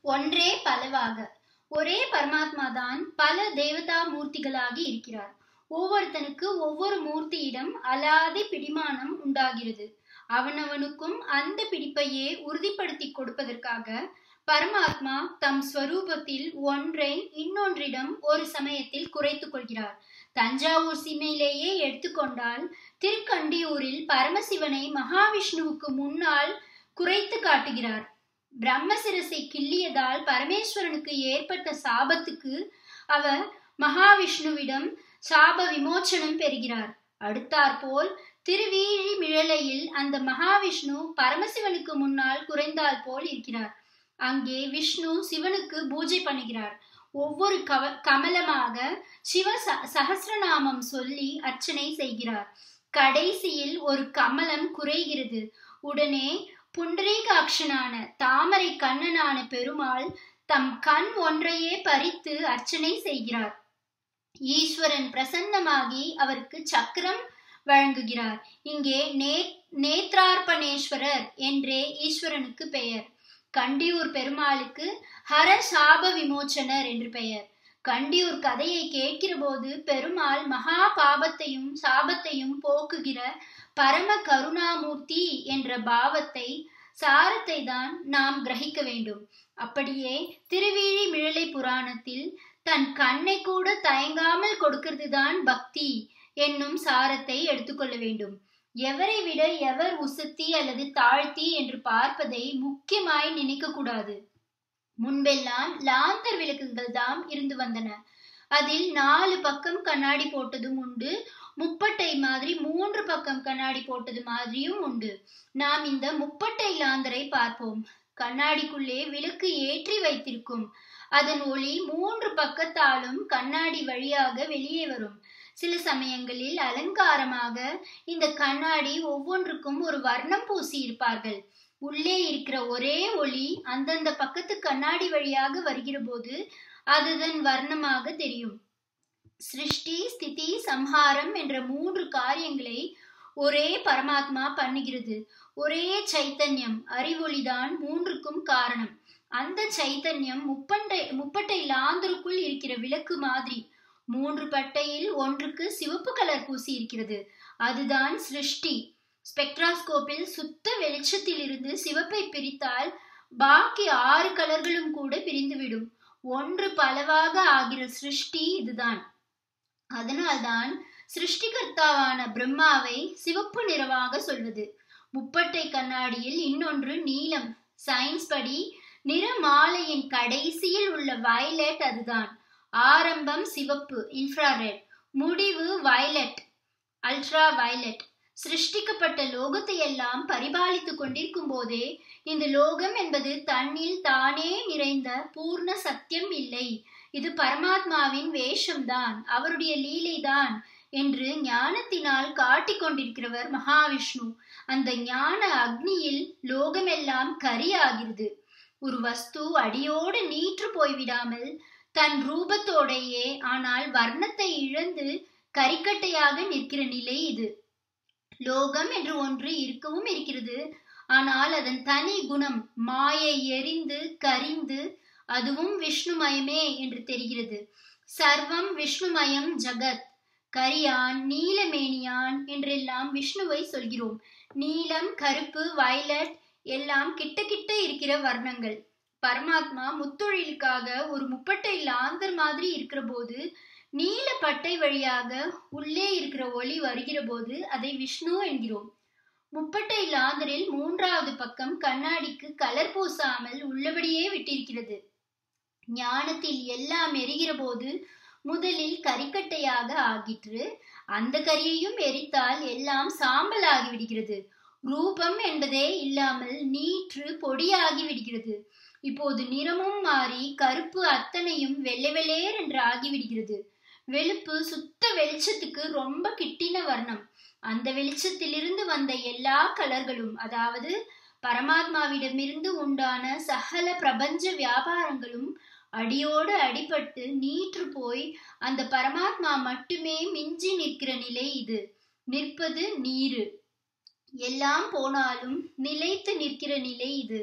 ஒன்றே பலவாக ஒரே பரமாத்மா தான் பல தேவதா மூர்த்திகளாகி இருக்கிறார் ஒவ்வொருத்தனுக்கு ஒவ்வொரு மூர்த்தியிடம் அலாதி பிடிமானம் உண்டாகிறது அவனவனுக்கும் அந்த பிடிப்பையே உறுதிப்படுத்தி கொடுப்பதற்காக பரமாத்மா தம் ஸ்வரூபத்தில் ஒன்றை இன்னொன்றிடம் ஒரு சமயத்தில் குறைத்துக் கொள்கிறார் தஞ்சாவூர் சீமையிலேயே எடுத்துக்கொண்டால் திருக்கண்டியூரில் பரமசிவனை மகாவிஷ்ணுவுக்கு முன்னால் குறைத்து காட்டுகிறார் பிரம்மசிரசை கிள்ளியதால் பரமேஸ்வரனுக்கு ஏற்பட்ட சாபத்துக்கு அவர் மகாவிஷ்ணுவிடம் சாப விமோச்சனம் பெறுகிறார் அடுத்தாற்போல் திருவீழி மிழலையில் அந்த மகாவிஷ்ணு பரமசிவனுக்கு முன்னால் குறைந்தால் போல் இருக்கிறார் அங்கே விஷ்ணு சிவனுக்கு பூஜை பண்ணுகிறார் ஒவ்வொரு கவ கமலமாக சிவ சகசிரநாமம் சொல்லி அர்ச்சனை செய்கிறார் கடைசியில் ஒரு கமலம் குறைகிறது உடனே புண்டரீகாட்சனான தாமரை கண்ணனான பெருமாள் தம் கண் ஒன்றையே பறித்து அர்ச்சனை செய்கிறார் ஈஸ்வரன் பிரசன்னமாகி அவருக்கு சக்கரம் வழங்குகிறார் இங்கே நே நேத்ரார்ப்பணேஸ்வரர் என்றே ஈஸ்வரனுக்கு பெயர் கண்டியூர் பெருமாளுக்கு ஹர சாப விமோச்சனர் என்று பெயர் கண்டியூர் கதையை கேட்கிற போது பெருமாள் மகா பாபத்தையும் சாபத்தையும் போக்குகிற பரம கருணாமூர்த்தி என்ற பாவத்தை சாரத்தை தான் நாம் கிரகிக்க வேண்டும் அப்படியே திருவீழி மிழலை புராணத்தில் தன் கண்ணை கூட தயங்காமல் கொடுக்கிறது தான் பக்தி என்னும் சாரத்தை எடுத்துக்கொள்ள வேண்டும் எவரை விட எவர் உசத்தி அல்லது தாழ்த்தி என்று பார்ப்பதை முக்கியமாய் நினைக்க கூடாது முன்பெல்லாம் லாந்தர் விளக்குகள் தான் இருந்து வந்தன அதில் நாலு பக்கம் கண்ணாடி போட்டதும் உண்டு முப்பட்டை மாதிரி மூன்று பக்கம் கண்ணாடி போட்டது மாதிரியும் உண்டு நாம் இந்த முப்பட்டை லாந்தரை பார்ப்போம் கண்ணாடிக்குள்ளே விளக்கு ஏற்றி வைத்திருக்கும் அதன் ஒளி மூன்று பக்கத்தாலும் கண்ணாடி வழியாக வெளியே வரும் சில சமயங்களில் அலங்காரமாக இந்த கண்ணாடி ஒவ்வொன்றுக்கும் ஒரு வர்ணம் பூசி இருப்பார்கள் உள்ளே இருக்கிற ஒரே ஒளி அந்தந்த பக்கத்து கண்ணாடி வழியாக வருகிற போது அதுதன் வர்ணமாக தெரியும் சிருஷ்டி ஸ்திதி சம்ஹாரம் என்ற மூன்று காரியங்களை ஒரே பரமாத்மா பண்ணுகிறது ஒரே சைத்தன்யம் அறிவொளிதான் மூன்றுக்கும் காரணம் அந்த சைத்தன்யம் முப்பட்டை முப்பட்டை லாந்தருக்குள் இருக்கிற விளக்கு மாதிரி மூன்று பட்டையில் ஒன்றுக்கு சிவப்பு கலர் பூசி இருக்கிறது அதுதான் சிருஷ்டி ஸ்பெக்ட்ராஸ்கோப்பில் சுத்த வெளிச்சத்தில் இருந்து சிவப்பை பிரித்தால் பாக்கி ஆறு கலர்களும் கூட பிரிந்துவிடும் ஒன்று பலவாக ஆகிற சிருஷ்டி இதுதான் அதனால்தான் சிருஷ்டிகர்த்தாவான பிரம்மாவை சிவப்பு நிறமாக சொல்வது முப்பட்டை கண்ணாடியில் இன்னொன்று நீலம் சயின்ஸ் படி நிறமாலையின் கடைசியில் உள்ள வயலட் அதுதான் ஆரம்பம் சிவப்பு இன்ஃப்ராரெட் முடிவு வயலட் அல்ட்ரா வயலட் சிருஷ்டிக்கப்பட்ட லோகத்தை எல்லாம் பரிபாலித்துக் கொண்டிருக்கும் போதே இந்த லோகம் என்பது தன்னில் தானே நிறைந்த பூர்ண சத்தியம் இல்லை இது பரமாத்மாவின் வேஷம்தான் அவருடைய லீலைதான் என்று ஞானத்தினால் காட்டிக் கொண்டிருக்கிறவர் மகாவிஷ்ணு அந்த ஞான அக்னியில் லோகமெல்லாம் கரியாகிறது ஒரு வஸ்து அடியோடு நீற்று போய்விடாமல் தன் ரூபத்தோடையே ஆனால் வர்ணத்தை இழந்து கரிக்கட்டையாக நிற்கிற நிலை இது லோகம் என்று ஒன்று இருக்கவும் இருக்கிறது ஆனால் அதன் தனி குணம் மாயை எரிந்து கரிந்து அதுவும் விஷ்ணுமயமே என்று தெரிகிறது சர்வம் விஷ்ணுமயம் ஜகத் கரியான் நீலமேனியான் என்றெல்லாம் விஷ்ணுவை சொல்கிறோம் நீலம் கருப்பு வயலட் எல்லாம் கிட்ட கிட்ட இருக்கிற வர்ணங்கள் பரமாத்மா முத்தொழிலுக்காக ஒரு முப்பட்டை லாந்தர் மாதிரி இருக்கிற போது நீல பட்டை வழியாக உள்ளே இருக்கிற ஒளி வருகிற போது அதை விஷ்ணு என்கிறோம் முப்பட்டை லாந்தரில் மூன்றாவது பக்கம் கண்ணாடிக்கு கலர் பூசாமல் உள்ளபடியே விட்டிருக்கிறது ஞானத்தில் எல்லாம் எரிகிற போது முதலில் கரிக்கட்டையாக ஆகிற்று அந்த கரியையும் எரித்தால் எல்லாம் சாம்பலாகி விடுகிறது ரூபம் என்பதே இல்லாமல் நீற்று பொடியாகி விடுகிறது இப்போது நிறமும் மாறி கருப்பு அத்தனையும் வெள்ளை வெள்ளேர் என்று ஆகிவிடுகிறது வெளுப்பு சுத்த வெளிச்சத்துக்கு ரொம்ப கிட்டின வர்ணம் அந்த வெளிச்சத்திலிருந்து வந்த எல்லா கலர்களும் அதாவது பரமாத்மாவிடமிருந்து உண்டான சகல பிரபஞ்ச வியாபாரங்களும் அடியோடு அடிபட்டு நீற்று போய் அந்த பரமாத்மா மட்டுமே மிஞ்சி நிற்கிற நிலை இது நிற்பது நீரு எல்லாம் போனாலும் நிலைத்து நிற்கிற நிலை இது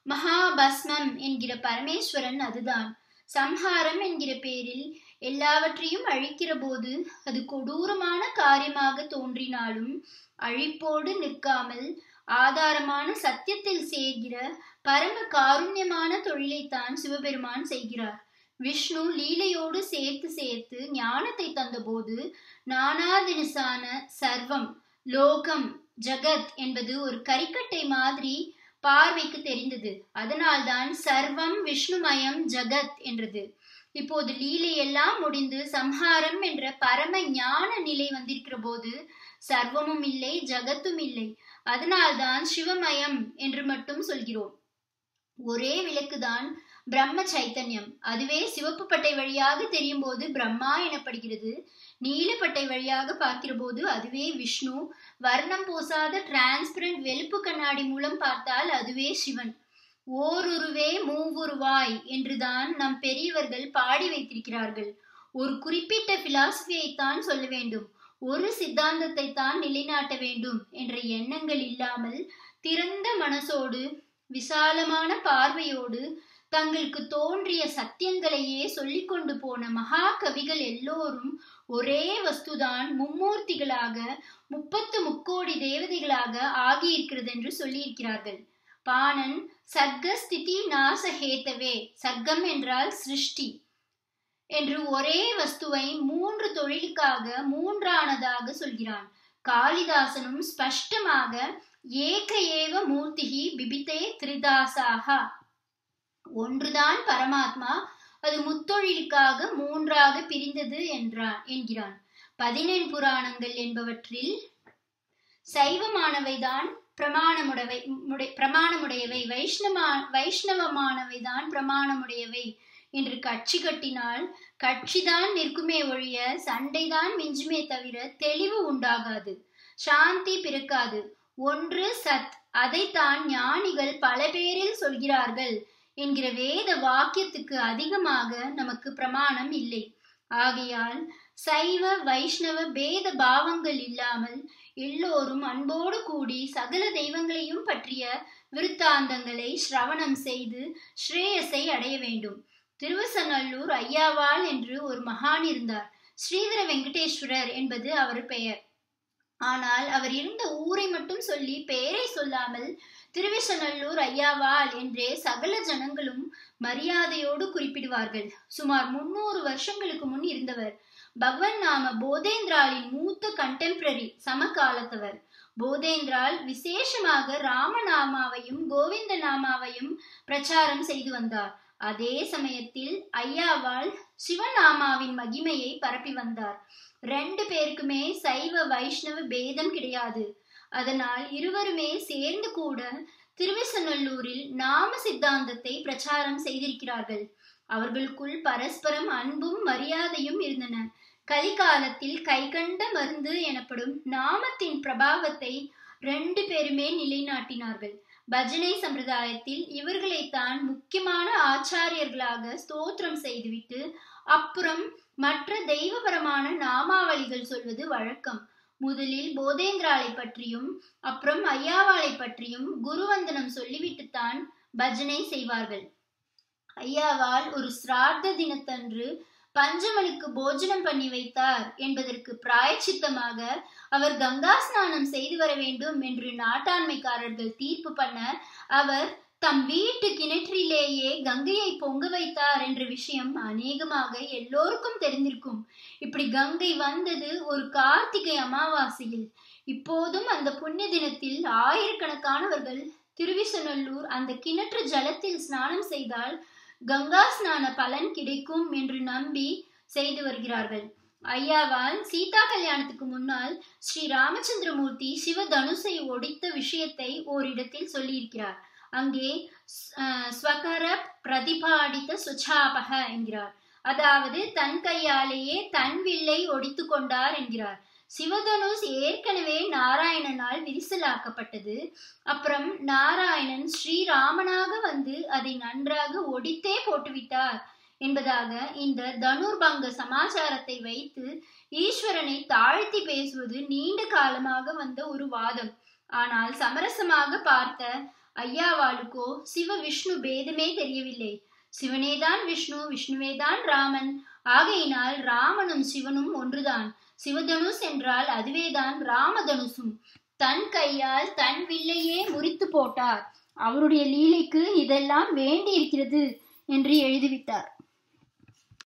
மகாபஸ்மம் என்கிற பரமேஸ்வரன் அதுதான் சம்ஹாரம் என்கிற பேரில் எல்லாவற்றையும் அழிக்கிற போது அது கொடூரமான காரியமாக தோன்றினாலும் அழிப்போடு நிற்காமல் ஆதாரமான சத்தியத்தில் சேர்கிற பரம காருண்யமான தொழிலைத்தான் சிவபெருமான் செய்கிறார் விஷ்ணு லீலையோடு சேர்த்து சேர்த்து ஞானத்தை தந்தபோது நானாதினசான சர்வம் லோகம் ஜகத் என்பது ஒரு கரிக்கட்டை மாதிரி பார்வைக்கு தெரிந்தது அதனால்தான் சர்வம் விஷ்ணுமயம் ஜகத் என்றது இப்போது லீலை எல்லாம் முடிந்து சம்ஹாரம் என்ற பரம ஞான நிலை வந்திருக்கிற போது சர்வமும் இல்லை ஜகத்தும் இல்லை அதனால்தான் சிவமயம் என்று மட்டும் சொல்கிறோம் ஒரே விளக்குதான் பிரம்ம சைத்தன்யம் அதுவே சிவப்பு பட்டை வழியாக தெரியும் போது பிரம்மா எனப்படுகிறது நீலப்பட்டை வழியாக பார்க்கிற போது அதுவே விஷ்ணு வர்ணம் பூசாத டிரான்ஸ்பரண்ட் வெளுப்பு கண்ணாடி மூலம் பார்த்தால் அதுவே சிவன் ஓருருவே மூவுருவாய் என்றுதான் நம் பெரியவர்கள் பாடி வைத்திருக்கிறார்கள் ஒரு குறிப்பிட்ட பிலாசபியை தான் சொல்ல வேண்டும் ஒரு சித்தாந்தத்தை தான் நிலைநாட்ட வேண்டும் என்ற எண்ணங்கள் இல்லாமல் திறந்த மனசோடு விசாலமான பார்வையோடு தங்களுக்கு தோன்றிய சத்தியங்களையே சொல்லிக் கொண்டு போன மகா கவிகள் எல்லோரும் ஒரே வஸ்துதான் மும்மூர்த்திகளாக முப்பத்து முக்கோடி தேவதைகளாக ஆகியிருக்கிறது என்று சொல்லியிருக்கிறார்கள் பாணன் சர்க்க ஸ்திதி நாச ஹேத்தவே சர்க்கம் என்றால் சிருஷ்டி என்று ஒரே வஸ்துவை மூன்று தொழிலுக்காக மூன்றானதாக சொல்கிறான் காளிதாசனும் ஸ்பஷ்டமாக ஏக ஏவ மூர்த்திகி பிபித்தே திரிதாசாக ஒன்றுதான் பரமாத்மா அது முத்தொழிலுக்காக மூன்றாக பிரிந்தது என்றான் என்கிறான் பதினெண் புராணங்கள் என்பவற்றில் சைவமானவைதான் பிரமாணமுடவை முடை பிரமாணமுடையவை வைஷ்ணவா வைஷ்ணவமானவைதான் பிரமாணமுடையவை என்று கட்சி கட்டினால் கட்சிதான் நிற்குமே ஒழிய சண்டைதான் மிஞ்சுமே தவிர தெளிவு உண்டாகாது சாந்தி பிறக்காது ஒன்று சத் அதைத்தான் ஞானிகள் பல பேரில் சொல்கிறார்கள் என்கிற வேத வாக்கியத்துக்கு அதிகமாக நமக்கு பிரமாணம் இல்லை ஆகையால் சைவ வைஷ்ணவ பேத பாவங்கள் இல்லாமல் எல்லோரும் அன்போடு கூடி சகல தெய்வங்களையும் பற்றிய விருத்தாந்தங்களை சிரவணம் செய்து ஸ்ரேயஸை அடைய வேண்டும் திருவசநல்லூர் ஐயாவாள் என்று ஒரு மகான் இருந்தார் ஸ்ரீதர வெங்கடேஸ்வரர் என்பது அவர் பெயர் ஆனால் அவர் இருந்த ஊரை மட்டும் சொல்லி பெயரை சொல்லாமல் திருவிசநல்லூர் ஐயாவாள் என்றே சகல ஜனங்களும் மரியாதையோடு குறிப்பிடுவார்கள் சுமார் முன்னூறு வருஷங்களுக்கு முன் இருந்தவர் பகவன் நாம போதேந்திராலின் மூத்த கண்டெம்பரரி சமகாலத்தவர் போதேந்திரால் விசேஷமாக ராமநாமாவையும் கோவிந்த நாமாவையும் பிரச்சாரம் செய்து வந்தார் அதே சமயத்தில் ஐயாவால் சிவநாமாவின் மகிமையை பரப்பி வந்தார் ரெண்டு பேருக்குமே சைவ வைஷ்ணவ பேதம் கிடையாது அதனால் இருவருமே சேர்ந்து கூட திருவிசநல்லூரில் நாம சித்தாந்தத்தை பிரச்சாரம் செய்திருக்கிறார்கள் அவர்களுக்குள் பரஸ்பரம் அன்பும் மரியாதையும் இருந்தன கலிகாலத்தில் கைகண்ட மருந்து எனப்படும் நாமத்தின் பிரபாவத்தை ரெண்டு பேருமே நிலைநாட்டினார்கள் பஜனை சம்பிரதாயத்தில் இவர்களைத்தான் முக்கியமான ஆச்சாரியர்களாக ஸ்தோத்திரம் செய்துவிட்டு அப்புறம் மற்ற தெய்வபரமான நாமாவளிகள் சொல்வது வழக்கம் முதலில் போதேந்திராலை பற்றியும் அப்புறம் ஐயாவாளை பற்றியும் குருவந்தனம் சொல்லிவிட்டுத்தான் பஜனை செய்வார்கள் ஐயாவால் ஒரு சிரார்த்த தினத்தன்று பஞ்சமனுக்கு போஜனம் பண்ணி வைத்தார் என்பதற்கு பிராயச்சித்தமாக அவர் கங்கா ஸ்நானம் செய்து வர வேண்டும் என்று நாட்டாண்மைக்காரர்கள் தீர்ப்பு பண்ண அவர் தம் வீட்டு கிணற்றிலேயே கங்கையை பொங்க வைத்தார் என்ற விஷயம் அநேகமாக எல்லோருக்கும் தெரிந்திருக்கும் இப்படி கங்கை வந்தது ஒரு கார்த்திகை அமாவாசையில் இப்போதும் அந்த புண்ணிய தினத்தில் ஆயிரக்கணக்கானவர்கள் திருவிசநல்லூர் அந்த கிணற்று ஜலத்தில் ஸ்நானம் செய்தால் கங்கா ஸ்நான பலன் கிடைக்கும் என்று நம்பி செய்து வருகிறார்கள் ஐயாவால் சீதா கல்யாணத்துக்கு முன்னால் ஸ்ரீ ராமச்சந்திரமூர்த்தி சிவதனுசை ஒடித்த விஷயத்தை ஓரிடத்தில் சொல்லியிருக்கிறார் அங்கே ஸ்வகர பிரதிபாடித்த சுச்சாபக என்கிறார் அதாவது தன் கையாலேயே தன் வில்லை ஒடித்து கொண்டார் என்கிறார் சிவதனுஷ் ஏற்கனவே நாராயணனால் விரிசலாக்கப்பட்டது அப்புறம் நாராயணன் ஸ்ரீராமனாக வந்து அதை நன்றாக ஒடித்தே போட்டுவிட்டார் என்பதாக இந்த தனுர்பங்க சமாச்சாரத்தை வைத்து ஈஸ்வரனை தாழ்த்தி பேசுவது நீண்ட காலமாக வந்த ஒரு வாதம் ஆனால் சமரசமாக பார்த்த ஐயாவாளுக்கோ சிவ விஷ்ணு பேதமே தெரியவில்லை சிவனேதான் விஷ்ணு விஷ்ணுவேதான் ராமன் ஆகையினால் ராமனும் சிவனும் ஒன்றுதான் சிவதனுஷ் என்றால் அதுவேதான் ராமதனுசும் தன் கையால் தன் வில்லையே முறித்து போட்டார் அவருடைய லீலைக்கு இதெல்லாம் வேண்டி இருக்கிறது என்று எழுதிவிட்டார்